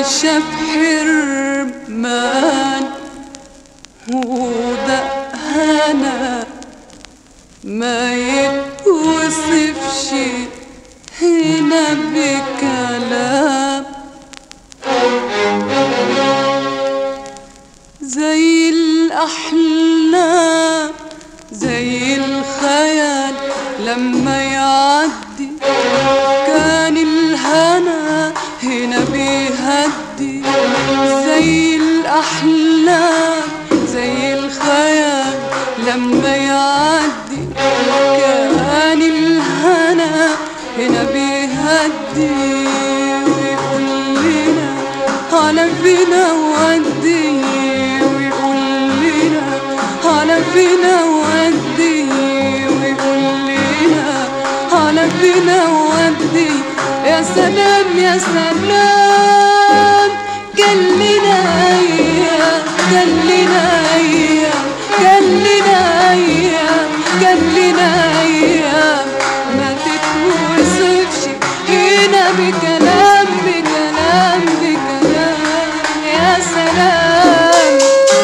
شاف حرمان وده هنا ما يتوصفش هنا بكلام زي الأحلام زي الخيال لما يعدي كان الهنا هنا بيهدي زي الأحلام زي الخيال لما يعدي كان الهنا هنا بيهدي ويقول لنا على فينا ودي ويقول لنا على فينا ودي ويقول لنا على فينا ودي يا سلام يا سلام قال لنا ايام قال لنا ايام قال لنا ايام قال لنا ايام ما تتوصفش هنا بكلام بكلام بكلام يا سلام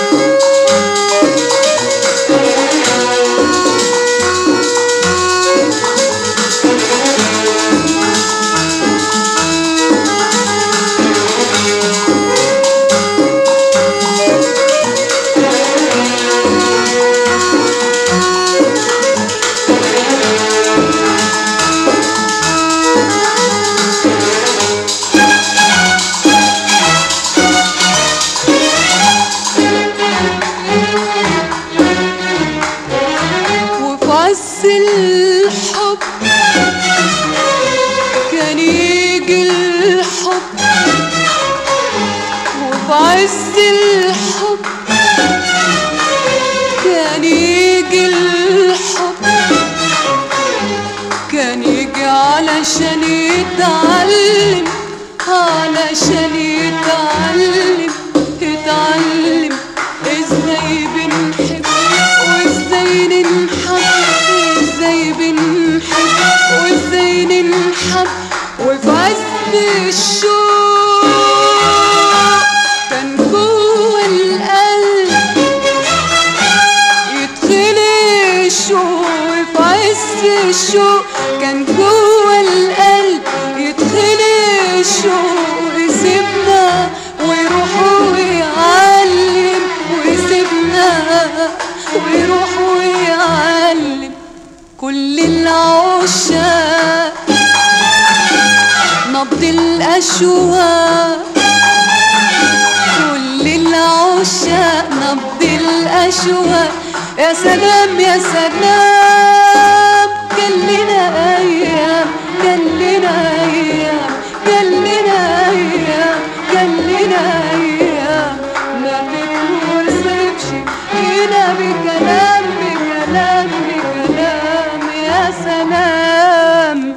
وفي عز الحب كان يجي الحب وفي عز الحب كان يجي الحب كان يجي علشان يتعلم علشان يتعلم يتعلم ازاي بنحب وازاي ننحب ازاي بنحب وازاي ننحب وفي عز الشوق كان جوه القلب يدخل الشوق في عز الشوق كان جوه القلب يدخل الشوق يسيبنا ويروح ويعلم ويسيبنا ويروح ويعلم كل العشاق نبض الأشواق كل العشاق نبض الأشواق يا سلام يا سلام كلنا أيام كلنا أيام كلنا أيام كلنا أيام ما تتوصفش هنا بكلام بكلام بكلام يا سلام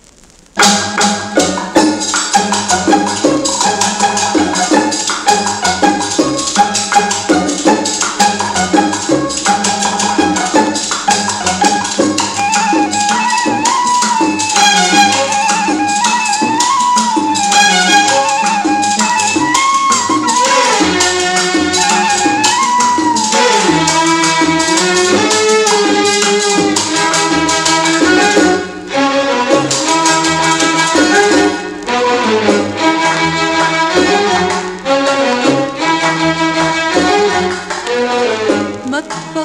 ما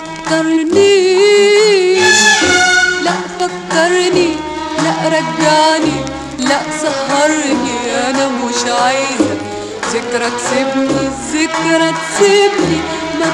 تفكرنيش لا فكرني لا رجعني لا سهرني انا مش عايزه ذكرى تسيبني ذكرى تسيبني ما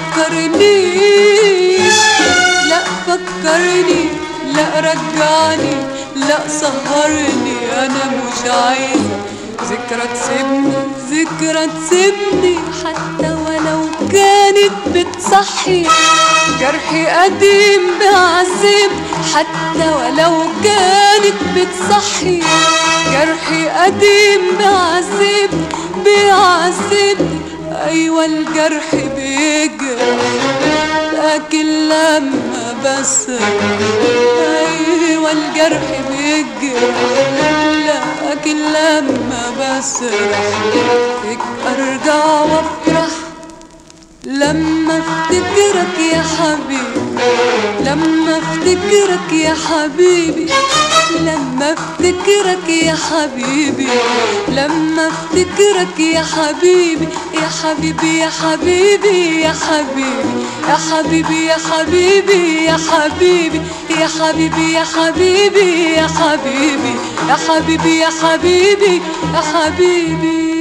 تفكرنيش لا فكرني لا رجعني لا سهرني انا مش عايزه ذكرى تسيبني ذكرى تسيبني حتى ولو كانت بتصحي جرحي قديم بعذب حتى ولو كانت بتصحي جرحي قديم بعذب بيعذبني ايوه الجرح بيجرح لكن لما بس ايوه الجرح بيجرح لكن لكن لما بسرح فيك ارجع وافرح لما افتكرك يا حبيبي لما افتكرك يا حبيبي لما افتكرك يا حبيبي لما افتكرك يا حبيبي يا حبيبي يا حبيبي يا حبيبي يا حبيبي يا حبيبي يا حبيبي يا حبيبي يا حبيبي يا حبيبي يا حبيبي يا حبيبي يا حبيبي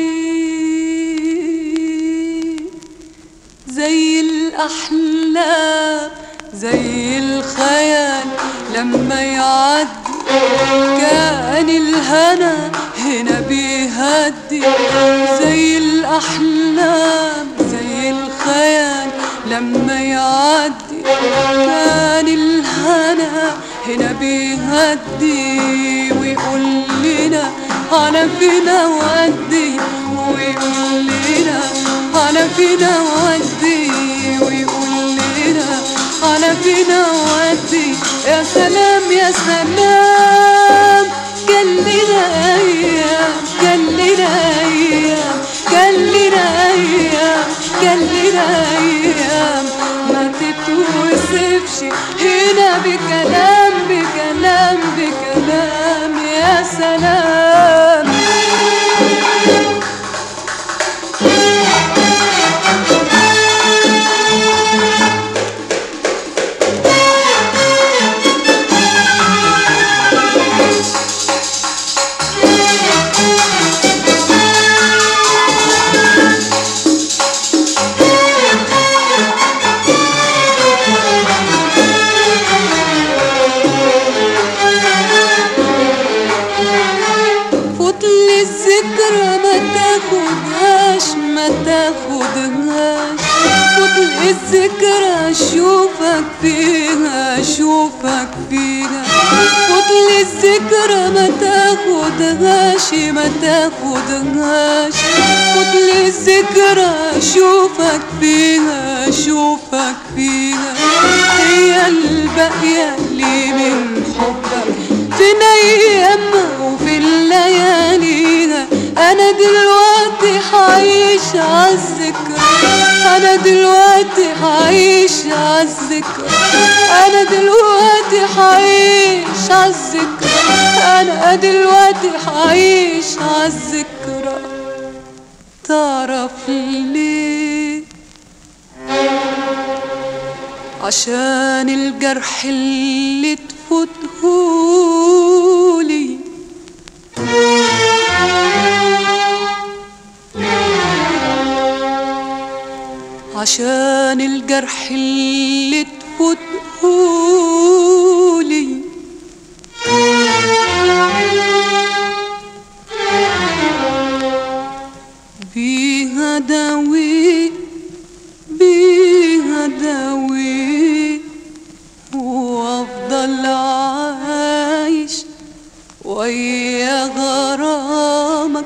زي الأحلام زي الخيال لما يعدي كان الهنا هنا بيهدي زي الأحلام زي الخيال لما يعدي كان الهنا هنا بيهدي ويقول لنا أنا فينا ودي ويقول لنا أنا فينا ودي ويقول لنا أنا فينا ودي يا سلام يا سلام كان لنا أيام كان لنا أيام كان لنا أيام كان لنا أيام ما تتوصفش هنا بكلام بكلام بكلام يا سلام فوت لي الذكرى ما تاخدهاش ما تاخدهاش فوت لي الذكرى اشوفك فيها اشوفك فيها فوت لي الذكرى ما تاخدهاش ما تاخدهاش فوت لي الذكرى اشوفك فيها اشوفك فيها هي الباقية لي من حبك فين ايامها وفي اللياليها انا دلوقتي هعيش عالذكرى انا دلوقتي هعيش عالذكرى انا دلوقتي هعيش عالذكرى انا دلوقتي هعيش عالذكرى تعرف ليه عشان الجرح اللي تفوتهولي عشان الجرح اللي تفوتهولي بيها داوي بيها داوي وافضل عايش ويا غرامك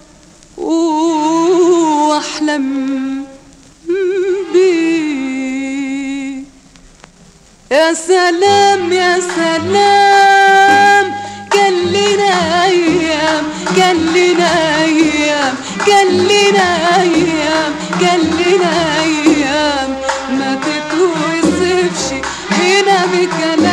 واحلم بيه يا سلام يا سلام كان لنا ايام كان لنا ايام كان لنا ايام كان لنا ايام ما تتوصفش هنا بكلام